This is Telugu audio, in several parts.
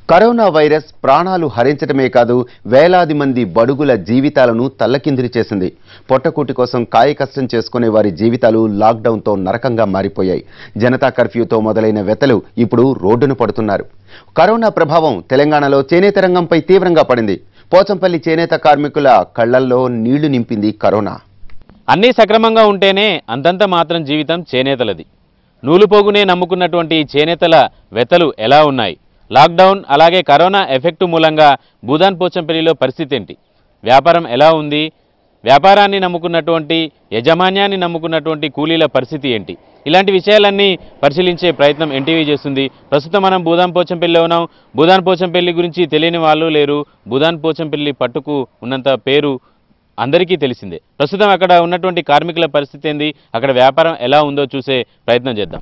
కరోనా వైరస్ ప్రాణాలు హరించడమే కాదు వేలాది మంది బడుగుల జీవితాలను తల్లకిందులు చేసింది పొట్టకూటి కోసం కాయ కష్టం చేసుకునే వారి జీవితాలు లాక్డౌన్తో నరకంగా మారిపోయాయి జనతా కర్ఫ్యూతో మొదలైన వెతలు ఇప్పుడు రోడ్డున పడుతున్నారు కరోనా ప్రభావం తెలంగాణలో చేనేత రంగంపై తీవ్రంగా పడింది పోచంపల్లి చేనేత కార్మికుల కళ్లల్లో నీళ్లు నింపింది కరోనా అన్నీ సక్రమంగా ఉంటేనే అంతంత మాత్రం జీవితం చేనేతలది నూలుపోగునే నమ్ముకున్నటువంటి ఈ చేనేతల వెతలు ఎలా ఉన్నాయి లాక్డౌన్ అలాగే కరోనా ఎఫెక్టు మూలంగా భూదాన్ పోచంపల్లిలో పరిస్థితి ఏంటి వ్యాపారం ఎలా ఉంది వ్యాపారాన్ని నమ్ముకున్నటువంటి యజమాన్యాన్ని నమ్ముకున్నటువంటి కూలీల పరిస్థితి ఏంటి ఇలాంటి విషయాలన్నీ పరిశీలించే ప్రయత్నం ఎన్టీవీ చేస్తుంది ప్రస్తుతం మనం భూదాన్ పోచంపల్లిలో ఉన్నాం భూదాన్ పోచంపల్లి గురించి తెలియని వాళ్ళు లేరు భూదాన్ పోచంపల్లి పట్టుకు ఉన్నంత పేరు అందరికీ తెలిసిందే ప్రస్తుతం అక్కడ ఉన్నటువంటి కార్మికుల పరిస్థితి ఏంది అక్కడ వ్యాపారం ఎలా ఉందో చూసే ప్రయత్నం చేద్దాం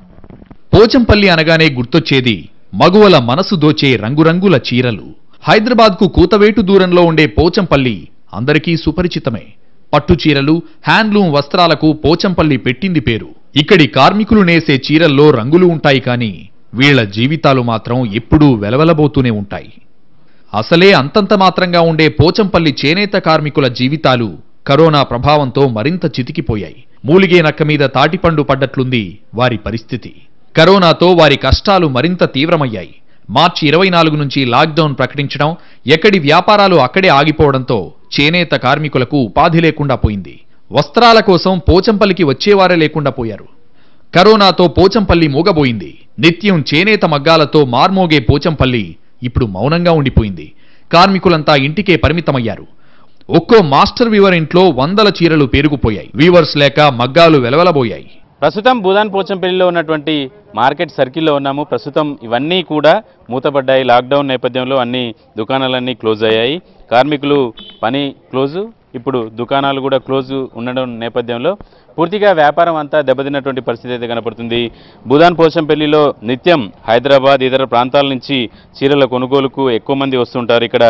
పోచంపల్లి అనగానే గుర్తొచ్చేది మగువల మనసు దోచే రంగురంగుల చీరలు హైదరాబాద్కు కూతవేటు దూరంలో ఉండే పోచంపల్లి అందరికీ సుపరిచితమే పట్టు చీరలు హ్యాండ్లూమ్ వస్త్రాలకు పోచంపల్లి పెట్టింది పేరు ఇక్కడి కార్మికులు నేసే చీరల్లో రంగులు ఉంటాయి కానీ వీళ్ల జీవితాలు మాత్రం ఎప్పుడూ వెలవెలబోతూనే ఉంటాయి అసలే అంతంత మాత్రంగా ఉండే పోచంపల్లి చేనేత కార్మికుల జీవితాలు కరోనా ప్రభావంతో మరింత చితికిపోయాయి మూలిగే నక్క మీద తాటిపండు పడ్డట్లుంది వారి పరిస్థితి కరోనాతో వారి కష్టాలు మరింత తీవ్రమయ్యాయి మార్చి ఇరవై నాలుగు నుంచి లాక్డౌన్ ప్రకటించడం ఎక్కడి వ్యాపారాలు అక్కడే ఆగిపోవడంతో చేనేత కార్మికులకు ఉపాధి లేకుండా పోయింది వస్త్రాల కోసం పోచంపల్లికి వచ్చేవారే లేకుండా పోయారు కరోనాతో పోచంపల్లి మూగబోయింది నిత్యం చేనేత మగ్గాలతో మార్మోగే పోచంపల్లి ఇప్పుడు మౌనంగా ఉండిపోయింది కార్మికులంతా ఇంటికే పరిమితమయ్యారు ఒక్కో మాస్టర్ వీవర్ ఇంట్లో వందల చీరలు పేరుకుపోయాయి వీవర్స్ లేక మగ్గాలు వెలవెలబోయాయి ప్రస్తుతం భూదాన్ పోచంపల్లిలో ఉన్నటువంటి మార్కెట్ సర్కిల్లో ఉన్నాము ప్రస్తుతం ఇవన్నీ కూడా మూతపడ్డాయి లాక్డౌన్ నేపథ్యంలో అన్ని దుకాణాలన్నీ క్లోజ్ అయ్యాయి కార్మికులు పని క్లోజు ఇప్పుడు దుకాణాలు కూడా క్లోజ్ ఉండడం నేపథ్యంలో పూర్తిగా వ్యాపారం అంతా దెబ్బతిన్నటువంటి పరిస్థితి అయితే కనపడుతుంది భూదాన్ పోచంపల్లిలో నిత్యం హైదరాబాద్ ఇతర ప్రాంతాల నుంచి చీరల కొనుగోలుకు ఎక్కువ మంది వస్తుంటారు ఇక్కడ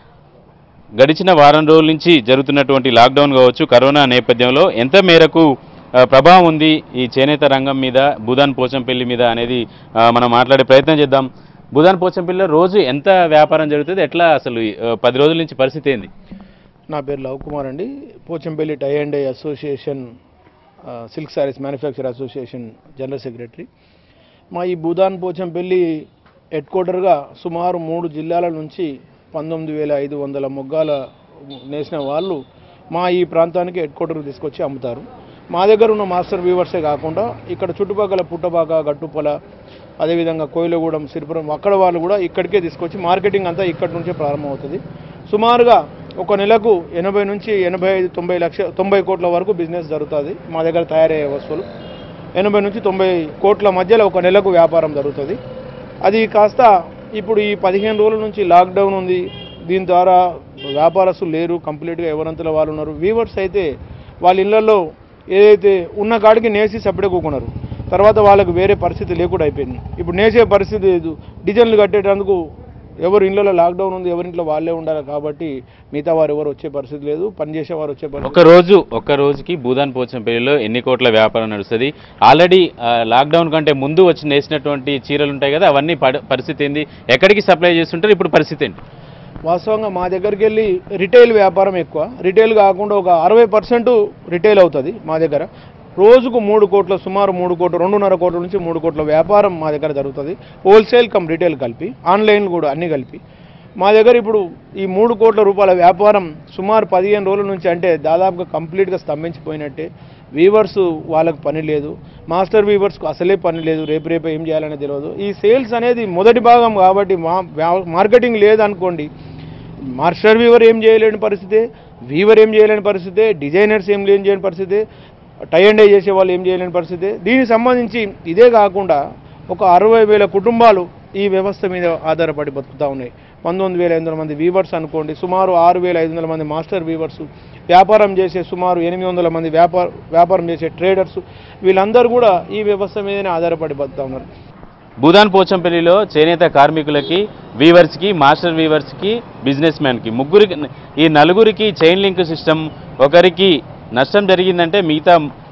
గడిచిన వారం రోజుల నుంచి జరుగుతున్నటువంటి లాక్డౌన్ కావచ్చు కరోనా నేపథ్యంలో ఎంత మేరకు ఆ, ప్రభావం ఉంది ఈ చేనేత రంగం మీద భూదాన్ పోచంపల్లి మీద అనేది ఆ, మనం మాట్లాడే ప్రయత్నం చేద్దాం భూదాన్ పోచంపల్లిలో రోజు ఎంత వ్యాపారం జరుగుతుంది ఎట్లా అసలు ఈ, ఆ, పది రోజుల నుంచి పరిస్థితి ఏంది నా పేరు లవ్ కుమార్ అండి Pochampally tie and dye association ఆ, silk sarees manufacture association general secretary మా ఈ భూదాన్ పోచంపల్లి హెడ్ క్వార్టర్గా సుమారు మూడు జిల్లాల నుంచి పంతొమ్మిది వేల ఐదు వందల మొగ్గాల నేసిన వాళ్ళు మా ఈ ప్రాంతానికి హెడ్ క్వార్టర్కి తీసుకొచ్చి అమ్ముతారు మా దగ్గర ఉన్న మాస్టర్ వీవర్సే కాకుండా ఇక్కడ చుట్టుపక్కల పుట్టబాక గట్టుపల అదేవిధంగా కోయిలగూడెం సిరిపురం అక్కడ వాళ్ళు కూడా ఇక్కడికే తీసుకొచ్చి మార్కెటింగ్ అంతా ఇక్కడి నుంచే ప్రారంభమవుతుంది సుమారుగా ఒక నెలకు ఎనభై నుంచి ఎనభై ఐదు తొంభై లక్ష తొంభై కోట్ల వరకు బిజినెస్ జరుగుతుంది మా దగ్గర తయారయ్యే వస్తువులు ఎనభై నుంచి తొంభై కోట్ల మధ్యలో ఒక నెలకు వ్యాపారం జరుగుతుంది అది కాస్త ఇప్పుడు ఈ పదిహేను రోజుల నుంచి లాక్డౌన్ ఉంది దీని ద్వారా వ్యాపారస్తులు లేరు కంప్లీట్గా ఎవరంతలో వాళ్ళు ఉన్నారు వీవర్స్ అయితే వాళ్ళ ఇళ్లలో ఏదైతే ఉన్న కాడికి నేసి సపడే కూకున్నారు తర్వాత వాళ్ళకు వేరే పరిస్థితి లేకుండా అయిపోయింది ఇప్పుడు నేసే పరిస్థితి లేదు డిజైన్లు కట్టేటందుకు ఎవరు ఇళ్ళలో లాక్డౌన్ ఉంది ఎవరింట్లో వాళ్ళే ఉండాలి కాబట్టి మిగతా వారు ఎవరు వచ్చే పరిస్థితి లేదు పనిచేసే వారు వచ్చే పరిస్థితి ఒక రోజు ఒక రోజుకి భూదాన్ పోచంపల్లిలో ఎన్ని కోట్ల వ్యాపారం నడుస్తుంది ఆల్రెడీ ఆ, లాక్డౌన్ కంటే ముందు వచ్చి నేసినటువంటి చీరలు ఉంటాయి కదా అవన్నీ పడ- పరిస్థితి ఏంది ఎక్కడికి సప్లై చేస్తుంటారు ఇప్పుడు పరిస్థితి ఏంటి వాస్తవంగా మా దగ్గరికి వెళ్ళి రిటైల్ వ్యాపారం ఎక్కువ రిటైల్ కాకుండా ఒక అరవై పర్సెంట్ రిటైల్ అవుతుంది మా దగ్గర రోజుకు మూడు కోట్ల సుమారు మూడు కోట్ల రెండున్నర కోట్ల నుంచి మూడు కోట్ల వ్యాపారం మా దగ్గర జరుగుతుంది హోల్సేల్ కమ్ రిటైల్ కలిపి ఆన్లైన్ కూడా అన్ని కలిపి మా దగ్గర ఇప్పుడు ఈ మూడు కోట్ల రూపాయల వ్యాపారం సుమారు పదిహేను రోజుల నుంచి అంటే దాదాపుగా కంప్లీట్గా స్తంభించిపోయినట్టే వీవర్స్ వాళ్ళకి పని లేదు మాస్టర్ వీవర్స్కు అసలే పని లేదు రేపు రేపు ఏం చేయాలనే తెలియదు ఈ సేల్స్ అనేది మొదటి భాగం కాబట్టి మా వ్యా- మార్కెటింగ్ లేదనుకోండి మాస్టర్ వీవర్ ఏం చేయలేని పరిస్థితి వీవర్ ఏం చేయలేని పరిస్థితి డిజైనర్స్ ఏం లేని చేయని పరిస్థితి టై అండ్ డై చేసే వాళ్ళు ఏం చేయలేని పరిస్థితి దీనికి సంబంధించి ఇదే కాకుండా ఒక అరవై వేల కుటుంబాలు ఈ వ్యవస్థ మీద ఆధారపడి బతుకుతూ ఉన్నాయి పంతొమ్మిది వేల ఐదు వందల మంది వీవర్స్ అనుకోండి సుమారు ఆరు వేల ఐదు వందల మంది మాస్టర్ వీవర్స్ వ్యాపారం చేసే సుమారు ఎనిమిది వందల మంది వ్యాపార వ్యాపారం చేసే ట్రేడర్స్ వీళ్ళందరూ కూడా ఈ వ్యవస్థ మీదనే ఆధారపడి బతుకుతూ ఉన్నారు భూదాన్ పోచంపల్లిలో చేనేత కార్మికులకి వీవర్స్కి మాస్టర్ వీవర్స్కి బిజినెస్ మ్యాన్కి ముగ్గురికి ఈ నలుగురికి చైన్ లింక్ సిస్టమ్ ఒకరికి నష్టం జరిగిందంటే మిగతా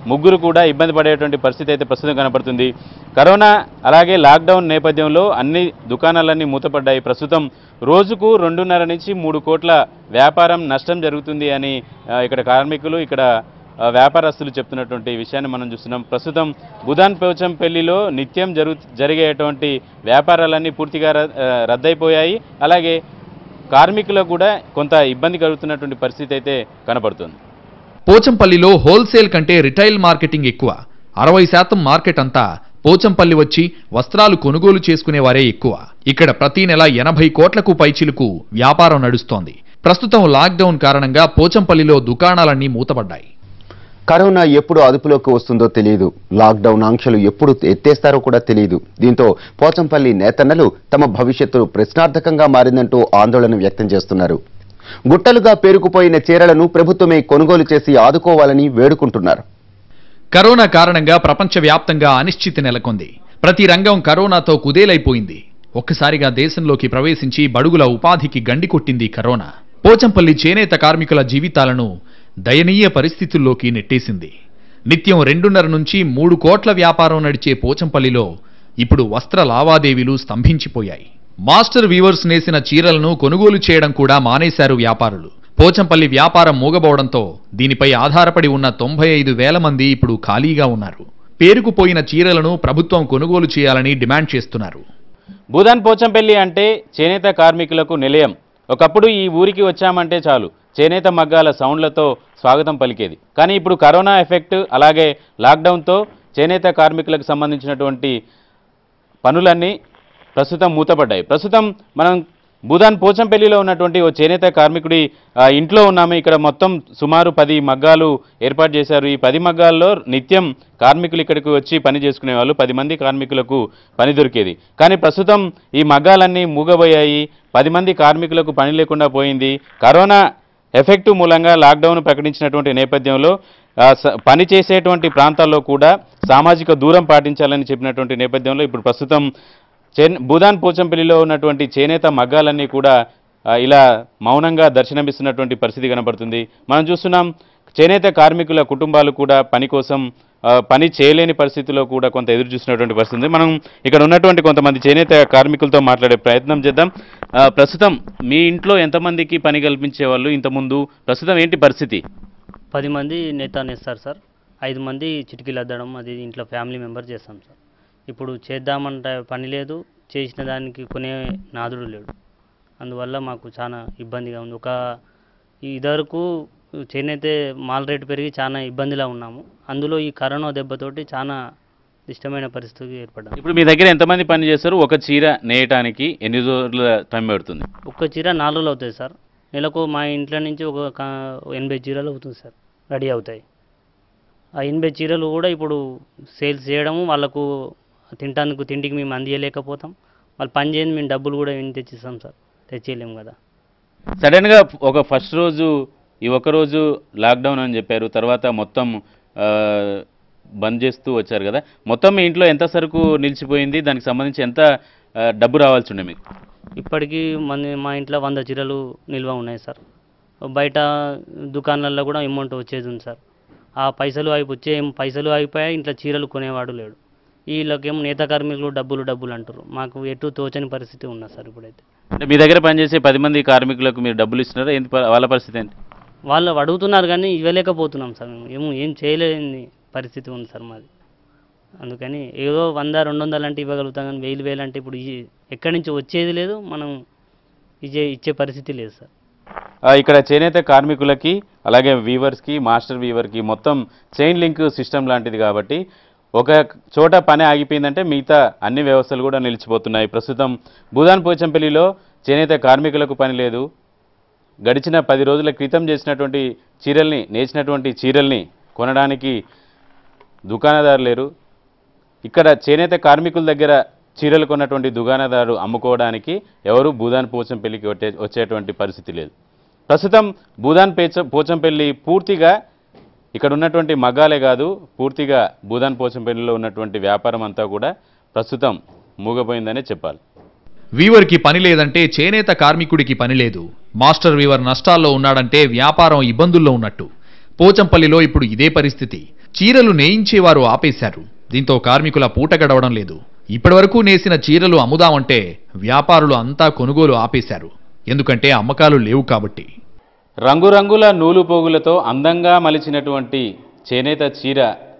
ముగ్గురు కూడా ఇబ్బంది పడేటువంటి పరిస్థితి అయితే ప్రస్తుతం కనపడుతుంది కరోనా అలాగే లాక్డౌన్ నేపథ్యంలో అన్ని దుకాణాలన్నీ మూతపడ్డాయి ప్రస్తుతం రోజుకు రెండున్నర నుంచి మూడు కోట్ల వ్యాపారం నష్టం జరుగుతుంది అని ఆ, ఇక్కడ కార్మికులు ఇక్కడ ఆ, వ్యాపారస్తులు చెప్తున్నటువంటి విషయాన్ని మనం చూస్తున్నాం ప్రస్తుతం బుధాన్ పోచంపల్లిలో నిత్యం జరుగు జరిగేటువంటి వ్యాపారాలన్నీ పూర్తిగా ర- ఆ, రద్దయిపోయాయి అలాగే కార్మికులకు కూడా కొంత ఇబ్బంది కలుగుతున్నటువంటి పరిస్థితి అయితే కనపడుతుంది పోచంపల్లిలో హోల్సేల్ కంటే రిటైల్ మార్కెటింగ్ ఎక్కువ అరవై శాతం మార్కెట్ అంతా పోచంపల్లి వచ్చి వస్త్రాలు కొనుగోలు చేసుకునేవారే ఎక్కువ ఇక్కడ ప్రతి నెల ఎనభై కోట్లకు పైచిలుకు వ్యాపారం నడుస్తోంది ప్రస్తుతం లాక్డౌన్ కారణంగా పోచంపల్లిలో దుకాణాలన్నీ మూతపడ్డాయి కరోనా ఎప్పుడు అదుపులోకి వస్తుందో తెలియదు లాక్డౌన్ ఆంక్షలు ఎప్పుడు ఎత్తేస్తారో కూడా తెలియదు దీంతో పోచంపల్లి నేతన్నలు తమ భవిష్యత్తు ప్రశ్నార్థకంగా మారిందంటూ ఆందోళన వ్యక్తం చేస్తున్నారు గుట్టలుగా పేరుకుపోయిన చీరలను ప్రభుత్వమే కొనుగోలు చేసి ఆదుకోవాలని వేడుకుంటున్నారు కరోనా కారణంగా ప్రపంచవ్యాప్తంగా అనిశ్చితి నెలకొంది ప్రతి రంగం కరోనాతో కుదేలైపోయింది ఒక్కసారిగా దేశంలోకి ప్రవేశించి బడుగుల ఉపాధికి గండి కొట్టింది కరోనా పోచంపల్లి చేనేత కార్మికుల జీవితాలను దయనీయ పరిస్థితుల్లోకి నెట్టేసింది నిత్యం రెండున్నర నుంచి మూడు కోట్ల వ్యాపారం నడిచే పోచంపల్లిలో ఇప్పుడు వస్త్ర లావాదేవీలు స్తంభించిపోయాయి మాస్టర్ వీవర్స్ నేసిన చీరలను కొనుగోలు చేయడం కూడా మానేశారు వ్యాపారులు పోచంపల్లి వ్యాపారం మూగబోవడంతో దీనిపై ఆధారపడి ఉన్న తొంభై ఐదు వేల మంది ఇప్పుడు ఖాళీగా ఉన్నారు పేరుకుపోయిన చీరలను ప్రభుత్వం కొనుగోలు చేయాలని డిమాండ్ చేస్తున్నారు భూదాన్ పోచంపల్లి అంటే చేనేత కార్మికులకు నిలయం ఒకప్పుడు ఈ ఊరికి వచ్చామంటే చాలు చేనేత మగ్గాల సౌండ్లతో స్వాగతం పలికేది కానీ ఇప్పుడు కరోనా ఎఫెక్ట్ అలాగే లాక్డౌన్తో చేనేత కార్మికులకు సంబంధించినటువంటి పనులన్నీ ప్రస్తుతం మూతపడ్డాయి ప్రస్తుతం మనం భూదాన్ పోచంపల్లిలో ఉన్నటువంటి ఓ చేనేత కార్మికుడి ఆ, ఇంట్లో ఉన్నాము ఇక్కడ మొత్తం సుమారు పది మగ్గాలు ఏర్పాటు చేశారు ఈ పది మగ్గాల్లో నిత్యం కార్మికులు ఇక్కడికి వచ్చి పని చేసుకునే వాళ్ళు పది మంది కార్మికులకు పని దొరికేది కానీ ప్రస్తుతం ఈ మగ్గాలన్నీ మూగబోయాయి పది మంది కార్మికులకు పని లేకుండా పోయింది కరోనా ఎఫెక్ట్ మూలంగా లాక్డౌన్ ప్రకటించినటువంటి నేపథ్యంలో ఆ, స- పని చేసేటువంటి ప్రాంతాల్లో కూడా సామాజిక దూరం పాటించాలని చెప్పినటువంటి నేపథ్యంలో ఇప్పుడు ప్రస్తుతం చేన్ భూదాన్ పోచంపల్లిలో ఉన్నటువంటి చేనేత మగ్గాలన్నీ కూడా ఆ, ఇలా మౌనంగా దర్శనమిస్తున్నటువంటి పరిస్థితి కనబడుతుంది మనం చూస్తున్నాం చేనేత కార్మికుల కుటుంబాలు కూడా పని కోసం ఆ, పని చేయలేని పరిస్థితిలో కూడా కొంత ఎదురు చూసినటువంటి పరిస్థితి ఉంది మనం ఇక్కడ ఉన్నటువంటి కొంతమంది చేనేత కార్మికులతో మాట్లాడే ప్రయత్నం చేద్దాం ఆ, ప్రస్తుతం మీ ఇంట్లో ఎంతమందికి పని కల్పించే వాళ్ళు ఇంతకుముందు ప్రస్తుతం ఏంటి పరిస్థితి పది మంది నేత నేస్తారు సార్ ఐదు మంది చిటికీలు అద్దడం అది ఇంట్లో ఫ్యామిలీ మెంబర్ చేస్తాం సార్ ఇప్పుడు చేద్దామంటే పని లేదు చేసిన దానికి కొనే నాదుడు లేడు అందువల్ల మాకు చాలా ఇబ్బందిగా ఉంది ఒక ఇదివరకు చేనైతే మాల్ రేటు పెరిగి చాలా ఇబ్బందిలో ఉన్నాము అందులో ఈ కరోనా దెబ్బతోటి చాలా ఇష్టమైన పరిస్థితి ఏర్పడ్డాము ఇప్పుడు మీ దగ్గర ఎంతమంది పని చేస్తారు ఒక చీర నేయటానికి ఎన్ని రోజుల టైం పడుతుంది ఒక్క చీర నాలుగు రోజులు అవుతుంది సార్ నెలకు మా ఇంట్లో నుంచి ఒక కా- ఎనభై చీరలు అవుతుంది సార్ రెడీ అవుతాయి ఆ ఎనభై చీరలు కూడా ఇప్పుడు సేల్స్ చేయడము వాళ్ళకు తినటానికి తిండికి మేము అందియలేకపోతాం వాళ్ళు పని చేయండి మేము డబ్బులు కూడా ఏం తెచ్చిస్తాం సార్ తెచ్చేయలేము కదా సడన్గా ఒక ఫస్ట్ రోజు ఈ ఒక రోజు లాక్డౌన్ అని చెప్పారు తర్వాత మొత్తం ఆ, బంద్ చేస్తూ వచ్చారు కదా మొత్తం మీ ఇంట్లో ఎంత సరుకు నిలిచిపోయింది దానికి సంబంధించి ఎంత ఆ, డబ్బు రావాల్సి ఉండే మీకు ఇప్పటికీ మన మా ఇంట్లో వంద చీరలు నిల్వ ఉన్నాయి సార్ బయట దుకాణాలలో కూడా అమౌంట్ వచ్చేది ఉంది సార్ ఆ పైసలు అయి వచ్చే పైసలు అయిపోయాయి ఇంట్లో చీరలు కొనేవాడు లేడు వీళ్ళకేమో నేత కార్మికులు డబ్బులు డబ్బులు అంటారు మాకు ఎటు తోచని పరిస్థితి ఉన్నది సార్ ఇప్పుడైతే అంటే మీ దగ్గర పనిచేసే పది మంది కార్మికులకు మీరు డబ్బులు ఇస్తున్నారా ఏంటి ప- వాళ్ళ పరిస్థితి ఏంటి వాళ్ళు అడుగుతున్నారు కానీ ఇవ్వలేకపోతున్నాం సార్ మేము ఏమో ఏం చేయలేని పరిస్థితి ఉంది సార్ మాది అందుకని ఏదో వంద రెండు వందలు అంటే ఇవ్వగలుగుతాం కానీ వేలు వేలు అంటే ఇప్పుడు ఈ- ఎక్కడి నుంచి వచ్చేది లేదు మనం ఇచ్చే ఇచ్చే పరిస్థితి లేదు సార్ ఆ, ఇక్కడ చేనేత కార్మికులకి అలాగే వీవర్స్కి మాస్టర్ వీవర్కి మొత్తం చైన్ లింక్ సిస్టమ్ లాంటిది కాబట్టి ఒక చోట పని ఆగిపోయిందంటే మిగతా అన్ని వ్యవస్థలు కూడా నిలిచిపోతున్నాయి ప్రస్తుతం భూదాన్ పోచంపల్లిలో చేనేత కార్మికులకు పని లేదు గడిచిన పది రోజుల క్రితం చేసినటువంటి చీరల్ని నేసినటువంటి చీరల్ని కొనడానికి దుకాణదారు లేరు ఇక్కడ చేనేత కార్మికుల దగ్గర చీరలు కొన్నటువంటి దుకాణదారు అమ్ముకోవడానికి ఎవరు భూదాన్ పోచంపల్లికి వచ్చే వచ్చేటువంటి పరిస్థితి లేదు ప్రస్తుతం భూదాన్ పేచ పోచంపల్లి పూర్తిగా ఇక్కడ ఉన్నటువంటి మగ్గాలే కాదు పూర్తిగా భూదాన్ పోచంపల్లిలో ఉన్నటువంటి వ్యాపారం అంతా కూడా ప్రస్తుతం మూగపోయిందనే చెప్పాలి వీవర్కి పని లేదంటే చేనేత కార్మికుడికి పని లేదు మాస్టర్ వీవర్ నష్టాల్లో ఉన్నాడంటే వ్యాపారం ఇబ్బందుల్లో ఉన్నట్టు పోచంపల్లిలో ఇప్పుడు ఇదే పరిస్థితి చీరలు నేయించేవారు ఆపేశారు దీంతో కార్మికుల పూట గడవడం లేదు ఇప్పటివరకు నేసిన చీరలు అమ్ముదామంటే వ్యాపారులు అంతా కొనుగోలు ఆపేశారు ఎందుకంటే అమ్మకాలు లేవు కాబట్టి రంగురంగుల నూలు పోగులతో అందంగా మలిచినటువంటి చేనేత చీర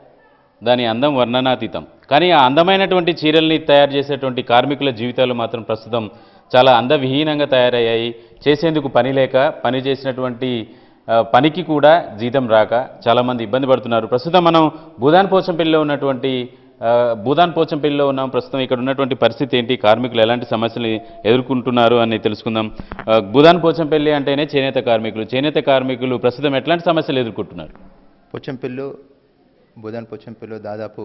దాని అందం వర్ణనాతీతం కానీ ఆ అందమైనటువంటి చీరల్ని తయారు చేసేటువంటి కార్మికుల జీవితాలు మాత్రం ప్రస్తుతం చాలా అందవిహీనంగా తయారయ్యాయి చేసేందుకు పని లేక పని చేసినటువంటి ఆ, పనికి కూడా జీతం రాక చాలామంది ఇబ్బంది పడుతున్నారు ప్రస్తుతం మనం భూదాన్ పోచంపల్లిలో ఉన్నటువంటి ఆ, భూదాన్ పోచంపల్లిలో ఉన్నాం ప్రస్తుతం ఇక్కడ ఉన్నటువంటి పరిస్థితి ఏంటి కార్మికులు ఎలాంటి సమస్యలు ఎదుర్కొంటున్నారు అని తెలుసుకుందాం ఆ, భూదాన్ పోచంపల్లి అంటేనే చేనేత కార్మికులు చేనేత కార్మికులు ప్రస్తుతం ఎట్లాంటి సమస్యలు ఎదుర్కొంటున్నారు పొచ్చంపల్లిలో బుధాన్ పొచ్చంపల్లిలో దాదాపు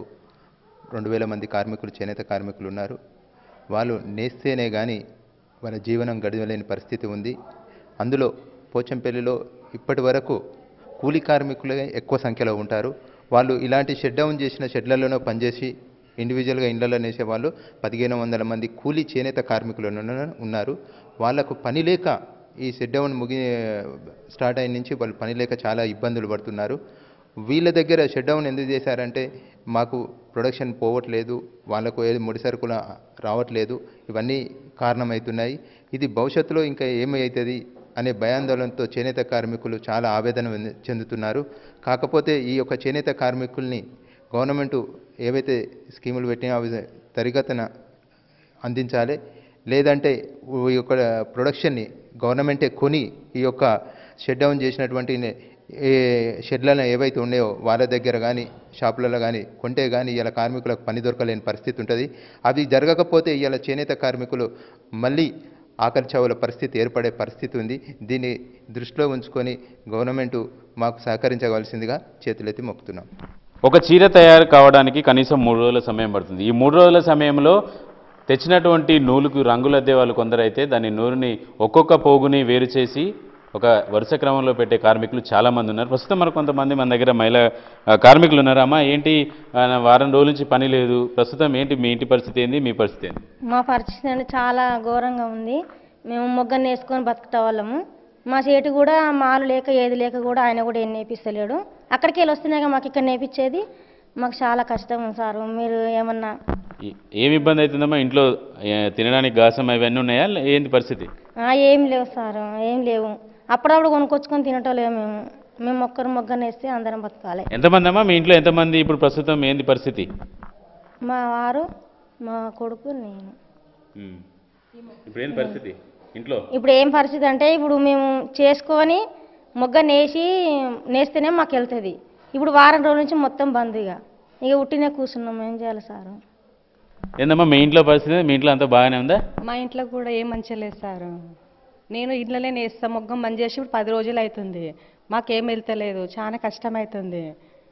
రెండు వేల మంది కార్మికులు చేనేత కార్మికులు ఉన్నారు వాళ్ళు నేస్తేనే కానీ వాళ్ళ జీవనం గడవలేని పరిస్థితి ఉంది అందులో పోచంపల్లిలో ఇప్పటి వరకు కూలీ కార్మికులే ఎక్కువ సంఖ్యలో ఉంటారు వాళ్ళు ఇలాంటి షెడ్ డౌన్ చేసిన షెడ్లలోనో పనిచేసి ఇండివిజువల్గా ఇళ్లలో నేసే వాళ్ళు పదిహేను వందల మంది కూలీ చేనేత కార్మికులు ఉన్న- ఉన్నారు వాళ్లకు పని లేక ఈ షెడ్ డౌన్ ముగి స్టార్ట్ అయిన నుంచి వాళ్ళు పని లేక చాలా ఇబ్బందులు పడుతున్నారు వీళ్ళ దగ్గర షట్ డౌన్ ఎందుకు చేశారంటే మాకు ప్రొడక్షన్ పోవట్లేదు వాళ్ళకు ఏది ముడి సరుకులు రావట్లేదు ఇవన్నీ కారణమవుతున్నాయి ఇది భవిష్యత్తులో ఇంకా ఏమవుతుంది అనే భయాందోళనతో చేనేత కార్మికులు చాలా ఆవేదన వెంద- చెందుతున్నారు కాకపోతే ఈ యొక్క చేనేత కార్మికుల్ని గవర్నమెంట్ ఏవైతే స్కీములు పెట్టినా అవి తరిగతన అందించాలి లేదంటే ఈ యొక్క ప్రొడక్షన్ని గవర్నమెంటే కొని ఈ యొక్క షెడ్ డౌన్ చేసినటువంటి నే- ఏ షెడ్లలో ఏవైతే ఉన్నాయో వాళ్ళ దగ్గర కానీ షాపులలో కానీ కొంటే కానీ ఇలా కార్మికులకు పని దొరకలేని పరిస్థితి ఉంటుంది అది జరగకపోతే ఇలా చేనేత కార్మికులు మళ్ళీ ఆకలి చావుల పరిస్థితి ఏర్పడే పరిస్థితి ఉంది దీన్ని దృష్టిలో ఉంచుకొని గవర్నమెంట్ మాకు సహకరించవలసిందిగా చేతులెత్తి మొక్కుతున్నాం ఒక చీర తయారు కావడానికి కనీసం మూడు రోజుల సమయం పడుతుంది ఈ మూడు రోజుల సమయంలో తెచ్చినటువంటి నూలుకు రంగులద్దే వాళ్ళు కొందరైతే దాని నూలుని ఒక్కొక్క పోగుని వేరు చేసి ఒక వరుస క్రమంలో పెట్టే కార్మికులు చాలా మంది ఉన్నారు ప్రస్తుతం మరి కొంతమంది మన దగ్గర మహిళా ఆ, కార్మికులు ఉన్నారు అమ్మా ఏంటి ఆ, వారం రోజుల నుంచి పని లేదు ప్రస్తుతం ఏంటి మీ ఇంటి పరిస్థితి ఏంది మీ పరిస్థితి ఏంది మా పరిస్థితి అంటే చాలా ఘోరంగా ఉంది మేము మొగ్గను వేసుకొని బతుకుతా వాళ్ళము మా చేటు కూడా మాలు లేక ఏది లేక కూడా ఆయన కూడా ఏం నేర్పిస్తలేడు అక్కడికి వెళ్ళి వస్తున్నాయి మాకు ఇక్కడ నేర్పించేది మాకు చాలా కష్టం సార్ మీరు ఏమన్నా ఈ- ఏమి ఇబ్బంది అవుతుందమ్మా ఇంట్లో ఏ, తినడానికి గాసం అవన్నీ ఉన్నాయా లే- ఏంది పరిస్థితి ఆ, ఏం లేవు సార్ ఏం లేవు అప్పుడప్పుడు కొనుక్కొచ్చుకొని తినటోలేము మేము మేము ఒక్కరు మొగ్గను వేస్తే అందరం బతకాలి ఎంతమంది అమ్మా మీ ఇంట్లో ఎంతమంది ఇప్పుడు ప్రస్తుతం ఏంది పరిస్థితి మా వారు మా కొడుకు నేను ఉమ్. ఇప్పుడు ఏంది పరిస్థితి ఇంట్లో ఇప్పుడు ఏం పరిస్థితి అంటే ఇప్పుడు మేము చేసుకొని మొగ్గ నేసి నేస్తేనే మాకు వెళ్తుంది ఇప్పుడు వారం రోజుల నుంచి మొత్తం బంద్ ఇక ఇక ఉట్టినే కూర్చున్నాం ఏం చేయాలి సార్ ఏందమ్మా మీ ఇంట్లో పరిస్థితి మీ ఇంట్లో అంతా బాగానే ఉందా మా ఇంట్లో కూడా ఏం మంచిగా లేదు సార్ నేను ఇంట్లోనే నేస్తా మొగ్గం బంద్ చేసి ఇప్పుడు పది రోజులు అవుతుంది మాకేం వెళ్తలేదు చాలా కష్టం అవుతుంది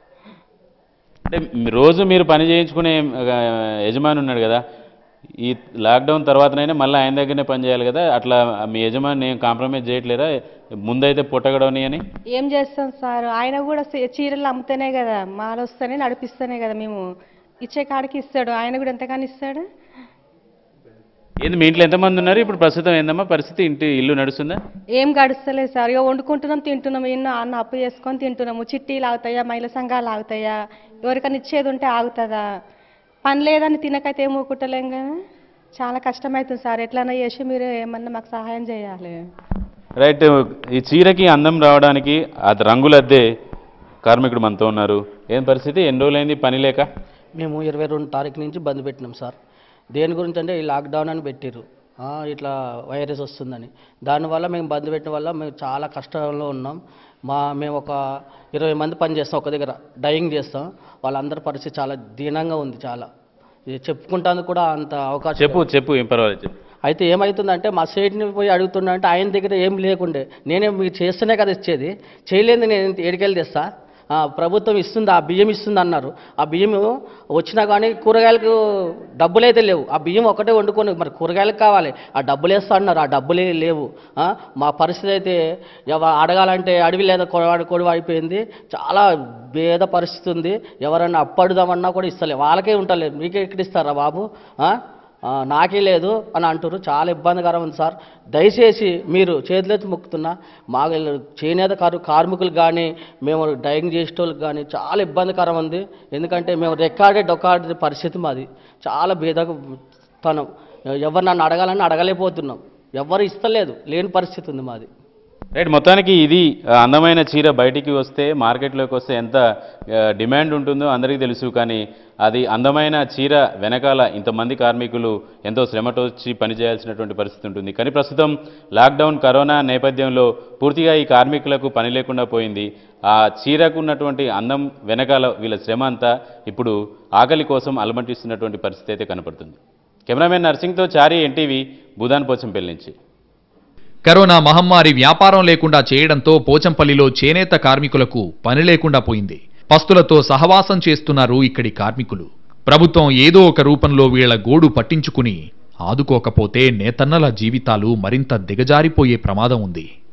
అంటే మీ- రోజు మీరు పని చేయించుకునే ఆ, యజమాని ఉన్నాడు కదా ఈ లాక్డౌన్ తర్వాతనైనా మళ్ళీ ఆయన దగ్గరనే పని చేయాలి కదా అట్లా మీ యజమాని ఏం కాంప్రమైజ్ చేయట్లేదా ముందైతే పుట్టగడవని అని ఏం చేస్తాం సార్ ఆయన కూడా చీ- చీరలు అమ్ముతేనే కదా మాలు వస్తేనే నడిపిస్తేనే కదా మేము ఇచ్చే కాడికి ఇస్తాడు ఆయన కూడా ఎంతగానో ఇస్తాడు ఏంది మీ ఇంట్లో ఎంతమంది ఉన్నారు ఇప్పుడు ప్రస్తుతం ఏందమ్మా పరిస్థితి ఇంటి ఇల్లు నడుస్తుందా ఏం గడుస్తలేదు సార్ ఇక వండుకుంటున్నాం తింటున్నాం ఎన్నో అన్న అప్పు చేసుకొని తింటున్నాము చిట్టీలు ఆగుతాయా మహిళా సంఘాలు ఆగుతాయా ఎవరికైనా ఇచ్చేది ఉంటే ఆగుతుందా పని లేదని తినకైతే ఏం ఊరుకుంటలేం కదా చాలా కష్టమవుతుంది సార్ ఎట్లైనా చేసి మీరు ఏమన్నా మాకు సహాయం చేయాలి రైట్ ఈ చీరకి అందం రావడానికి అది రంగులద్దే కార్మికుడు మనతో ఉన్నారు ఏం పరిస్థితి ఎన్ని రోజులైంది పని లేక మేము ఇరవై రెండు తారీఖు నుంచి బంద్ పెట్టినాం సార్ దేని గురించి అంటే ఈ లాక్డౌన్ అని పెట్టిర్రు ఆ, ఇట్లా వైరస్ వస్తుందని దానివల్ల మేము బంద్ పెట్టిన వల్ల మేము చాలా కష్టంలో ఉన్నాం మా మేము ఒక ఇరవై మంది పని చేస్తాం ఒక దగ్గర డయింగ్ చేస్తాం వాళ్ళందరి పరిస్థితి చాలా దీనంగా ఉంది చాలా ఇది చెప్పుకుంటానికి కూడా అంత అవకాశం చెప్పు చెప్పు ఏం పర్వాలేదు చెప్పు అయితే ఏమవుతుందంటే మా సైడ్ని పోయి అడుగుతున్నా అంటే ఆయన దగ్గర ఏం లేకుండే నేనే మీరు చేస్తేనే కదా ఇచ్చేది చేయలేదు నేను ఏడికెళ్ళి తెస్తా ఆ, ప్రభుత్వం ఇస్తుంది ఆ బియ్యం ఇస్తుంది అన్నారు ఆ బియ్యం వచ్చినా కానీ కూరగాయలకు డబ్బులు అయితే లేవు ఆ బియ్యం ఒకటే వండుకొని మరి కూరగాయలకు కావాలి ఆ డబ్బులు వేస్తా అన్నారు ఆ డబ్బులే లేవు ఆ, మా పరిస్థితి అయితే ఎవ అడగాలంటే అడవి లేదా కొడవాడి కొడవ అయిపోయింది చాలా భేద పరిస్థితి ఉంది ఎవరన్నా అప్పు అడుగుదామన్నా కూడా ఇస్తలే వాళ్ళకే ఉంటలేదు మీకే ఎక్కడ ఇస్తారా బాబు ఆ? ఆ, నాకే లేదు అని అంటారు చాలా ఇబ్బందికరం ఉంది సార్ దయచేసి మీరు చేతులెత్తి మొక్కుతున్నా మా చేనేత కారు కార్మికులు కానీ మేము డైయింగ్ చేసేటోళ్ళకి కానీ చాలా ఇబ్బందికరం ఉంది ఎందుకంటే మేము రెక్కాడే డొక్కాడే పరిస్థితి మాది చాలా భేదకు తనం ఎవరు నన్ను అడగాలని అడగలేకపోతున్నాం ఎవరు ఇస్తలేదు లేని పరిస్థితి ఉంది మాది రైట్ మొత్తానికి ఇది ఆ, అందమైన చీర బయటికి వస్తే మార్కెట్లోకి వస్తే ఎంత ఆ, డిమాండ్ ఉంటుందో అందరికీ తెలుసు కానీ అది అందమైన చీర వెనకాల ఇంతమంది కార్మికులు ఎంతో శ్రమటోచి పనిచేయాల్సినటువంటి పరిస్థితి ఉంటుంది కానీ ప్రస్తుతం లాక్డౌన్ కరోనా నేపథ్యంలో పూర్తిగా ఈ కార్మికులకు పని లేకుండా పోయింది ఆ చీరకు ఉన్నటువంటి అందం వెనకాల వీళ్ళ శ్రమ అంతా ఇప్పుడు ఆకలి కోసం అలమటిస్తున్నటువంటి పరిస్థితి అయితే కనపడుతుంది కెమెరామెన్ నర్సింగ్తో చారి ఎన్టీవీ భూదాన్ పోచంపల్లి నుంచి కరోనా మహమ్మారి వ్యాపారం లేకుండా చేయడంతో పోచంపల్లిలో చేనేత కార్మికులకు పని లేకుండా పోయింది పస్తులతో సహవాసం చేస్తున్నారు ఇక్కడి కార్మికులు ప్రభుత్వం ఏదో ఒక రూపంలో వీళ్ల గోడు పట్టించుకుని ఆదుకోకపోతే నేతన్నల జీవితాలు మరింత దిగజారిపోయే ప్రమాదం ఉంది